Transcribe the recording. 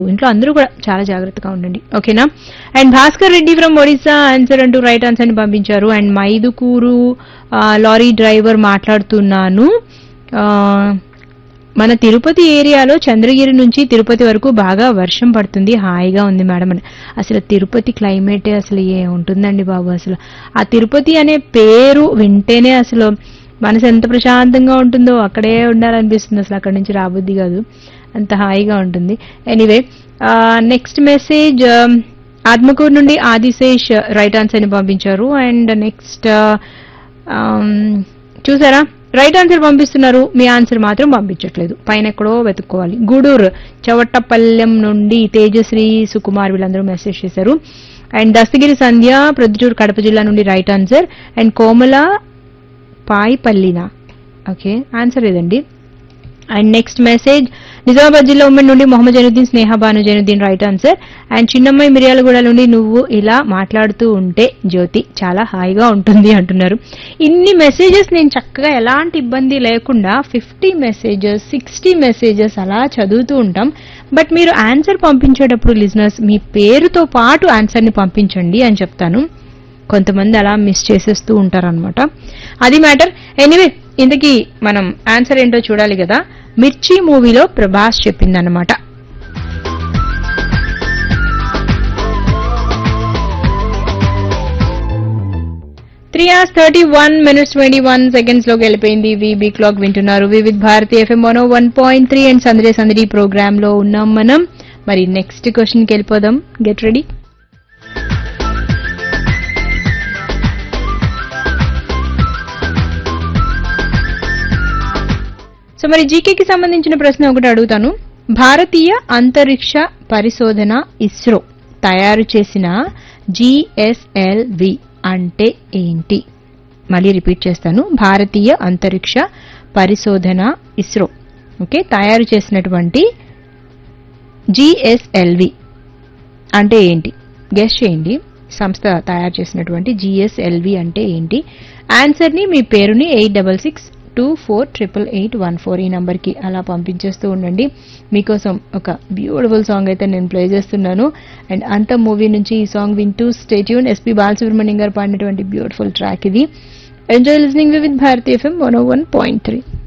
ఇంట్లో అందరూ కూడా చాలా జాగ్రత్తగా ఉండండి ఓకేనా and Bhaskar Reddy from Odisha answer అంటూ రైట్ ఆన్సర్ ని పంపించారు అండ్ మైదుకూరు ఆ, లారీ డ్రైవర్ మాట్లాడుతున్నాను ఆ, మన తిరుపతి ఏరియాలో చంద్రగిరి నుంచి తిరుపతి వరకు బాగా వర్షం పడుతుంది హాయిగా ఉంది మేడం అని అసలు తిరుపతి క్లైమేటే అసలు ఏ ఉంటుందండి బాబు అసలు ఆ తిరుపతి అనే పేరు వింటేనే అసలు మనసు ఎంత ప్రశాంతంగా ఉంటుందో అక్కడే ఉండాలనిపిస్తుంది అసలు అక్కడి నుంచి రాబుద్ది కాదు అంత హాయిగా ఉంటుంది ఎనీవే నెక్స్ట్ మెసేజ్ ఆత్మకూరు నుండి ఆదిశేష్ రైట్ ఆన్సర్ ని పంపించారు అండ్ నెక్స్ట్ చూసారా రైట్ ఆన్సర్ పంపిస్తున్నారు మీ ఆన్సర్ మాత్రం పంపించట్లేదు పైన ఎక్కడో వెతుక్కోవాలి గూడూరు చవట్టపల్లెం నుండి తేజశ్రీ సుకుమార్ వీళ్ళందరూ మెసేజ్ చేశారు అండ్ దస్తగిరి సంధ్య ప్రొద్దుటూరు కడప జిల్లా నుండి రైట్ ఆన్సర్ అండ్ కోమల పాయిపల్లినా ఓకే ఆన్సర్ ఇదండి అండ్ నెక్స్ట్ మెసేజ్ నిజామాబాద్ జిల్లా ఉమ్మడి నుండి Mohammed Zainuddin Sneha Banu Zainuddin right answer and Chinnammayi Miryalaguda నుండి నువ్వు ఇలా మాట్లాడుతూ ఉంటే జ్యోతి చాలా హాయిగా ఉంటుంది అంటున్నారు ఇన్ని మెసేజెస్ నేను చక్కగా ఎలాంటి ఇబ్బంది లేకుండా ఫిఫ్టీ మెసేజెస్ సిక్స్టీ మెసేజెస్ అలా చదువుతూ ఉంటాం బట్ మీరు ఆన్సర్ పంపించేటప్పుడు లిజినర్స్ మీ పేరుతో పాటు ఆన్సర్ని పంపించండి అని చెప్తాను కొంతమంది అలా మిస్ చేసేస్తూ ఉంటారనమాట అది మ్యాటర్ ఎనీవే ఇంతకీ మనం ఆన్సర్ ఏంటో చూడాలి కదా మిర్చి మూవీలో ప్రభాస్ చెప్పిందనమాట three hours thirty one minutes twenty one seconds లోకి వెళ్ళిపోయింది వీబీ క్లాక్ వింటున్నారు Vividh Bharati FM one one point three and సందడి సందడి ప్రోగ్రామ్ లో ఉన్నాం మనం మరి నెక్స్ట్ క్వశ్చన్ కి వెళ్ళిపోదాం గెట్ రెడీ సో మరి జీకేకి సంబంధించిన ప్రశ్న ఒకటి అడుగుతాను భారతీయ అంతరిక్ష పరిశోధన ఇస్రో తయారు చేసిన జిఎస్ఎల్వి అంటే ఏంటి మళ్ళీ రిపీట్ చేస్తాను భారతీయ అంతరిక్ష పరిశోధన ఇస్రో ఓకే తయారు చేసినటువంటి జిఎస్ఎల్వి అంటే ఏంటి గెస్ట్ చేయండి సంస్థ తయారు చేసినటువంటి జిఎస్ఎల్వి అంటే ఏంటి ఆన్సర్ని మీ పేరుని eight double six two four triple eight one four ఈ నంబర్కి అలా పంపించేస్తూ ఉండండి మీకోసం ఒక బ్యూటిఫుల్ సాంగ్ అయితే నేను ప్లే చేస్తున్నాను అండ్ అంత మూవీ నుంచి ఈ సాంగ్ వింటూ స్టేట్యూన్ ఎస్పీ బాలసుబ్రహ్మణ్యం గారు పాడినటువంటి బ్యూటిఫుల్ ట్రాక్ ఇది enjoy listening with Bharati FM one one point three